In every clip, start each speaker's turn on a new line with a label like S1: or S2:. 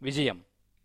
S1: విజయం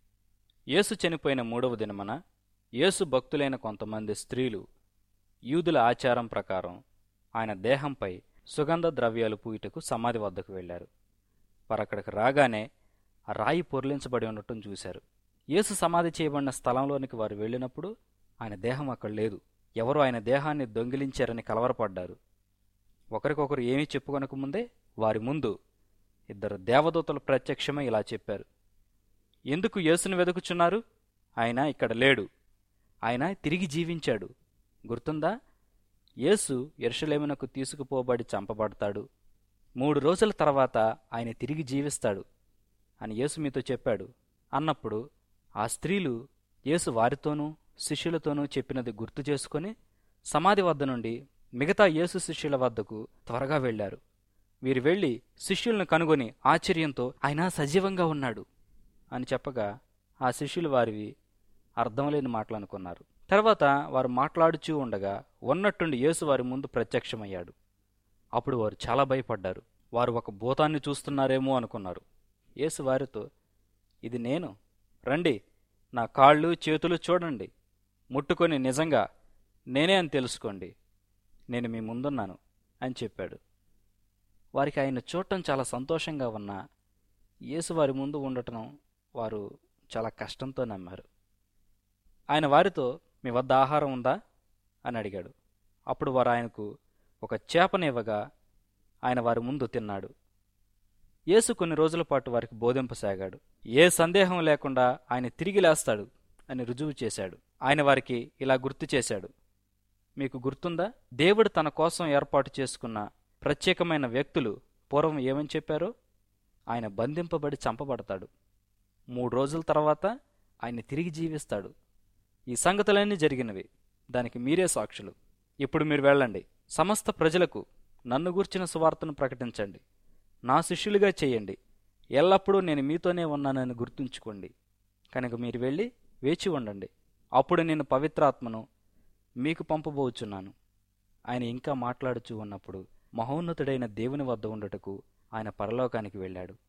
S1: యేసు చనిపోయిన మూడవ దినమన యేసు భక్తులైన కొంతమంది స్త్రీలు యూదుల ఆచారం ప్రకారం ఆయన దేహంపై సుగంధ ద్రవ్యాలు పూయుటకు సమాధి వద్దకు వెళ్లారు వారక్కడికి రాగానే ఆ రాయి పొర్లించబడి ఉండటం చూశారు యేసు సమాధి చేయబడిన స్థలంలోనికి వారు వెళ్ళినప్పుడు ఆయన దేహం అక్కడ లేదు ఎవరో ఆయన దేహాన్ని దొంగిలించారని కలవరపడ్డారు ఒకరికొకరు ఏమీ చెప్పుకొనక ముందే వారి ముందు ఇద్దరు దేవదూతలు ప్రత్యక్షమై ఇలా చెప్పారు ఎందుకు యేసును వెతుకుచున్నారు ఆయన ఇక్కడ లేడు ఆయన తిరిగి జీవించాడు గుర్తుందా యేసు ఎర్షలేమునకు తీసుకుపోబడి చంపబడతాడు మూడు రోజుల తర్వాత ఆయన తిరిగి జీవిస్తాడు అని యేసు మీతో చెప్పాడు అన్నప్పుడు ఆ స్త్రీలు యేసు వారితోనూ శిష్యులతోనూ చెప్పినది గుర్తు చేసుకొని సమాధి వద్ద నుండి మిగతా యేసు శిష్యుల వద్దకు త్వరగా వెళ్లారు వీరు వెళ్లి శిష్యులను కనుగొని ఆశ్చర్యంతో ఆయన సజీవంగా ఉన్నాడు అని చెప్పగా ఆ శిష్యులు వారివి అర్థం లేని మాటలు అనుకున్నారు తర్వాత వారు మాట్లాడుచూ ఉండగా ఉన్నట్టుండి యేసు వారి ముందు ప్రత్యక్షమయ్యాడు అప్పుడు వారు చాలా భయపడ్డారు వారు ఒక భూతాన్ని చూస్తున్నారేమో అనుకున్నారు యేసు వారితో ఇది నేను రండి నా కాళ్ళు చేతులు చూడండి ముట్టుకొని నిజంగా నేనే అని తెలుసుకోండి నేను మీ ముందున్నాను అని చెప్పాడు వారికి ఆయన చూడటం చాలా సంతోషంగా ఉన్నా యేసు వారి ముందు ఉండటం వారు చాలా కష్టంతో నమ్మారు ఆయన వారితో మీ వద్ద ఆహారం ఉందా అని అడిగాడు అప్పుడు వారు ఆయనకు ఒక చేపనివ్వగా ఆయన వారి ముందు తిన్నాడు యేసు కొన్ని రోజుల పాటు వారికి బోధింపసాగాడు ఏ సందేహం లేకుండా ఆయన తిరిగి లేస్తాడు అని రుజువు చేశాడు ఆయన వారికి ఇలా గుర్తు చేశాడు మీకు గుర్తుందా దేవుడు తన కోసం ఏర్పాటు చేసుకున్న ప్రత్యేకమైన వ్యక్తులు పూర్వం ఏమని చెప్పారో ఆయన బంధింపబడి చంపబడతాడు మూడు రోజుల తర్వాత ఆయన తిరిగి జీవిస్తాడు ఈ సంగతులన్నీ జరిగినవి దానికి మీరే సాక్షులు ఇప్పుడు మీరు వెళ్ళండి సమస్త ప్రజలకు నన్ను గూర్చిన సువార్తను ప్రకటించండి నా శిష్యులుగా చేయండి ఎల్లప్పుడూ నేను మీతోనే ఉన్నానని గుర్తుంచుకోండి కనుక మీరు వెళ్ళి వేచి ఉండండి అప్పుడు నేను పవిత్రాత్మను మీకు పంపబోచున్నాను ఆయన ఇంకా మాట్లాడుచూ ఉన్నప్పుడు మహోన్నతుడైన దేవుని వద్ద ఉండుటకు ఆయన పరలోకానికి వెళ్ళాడు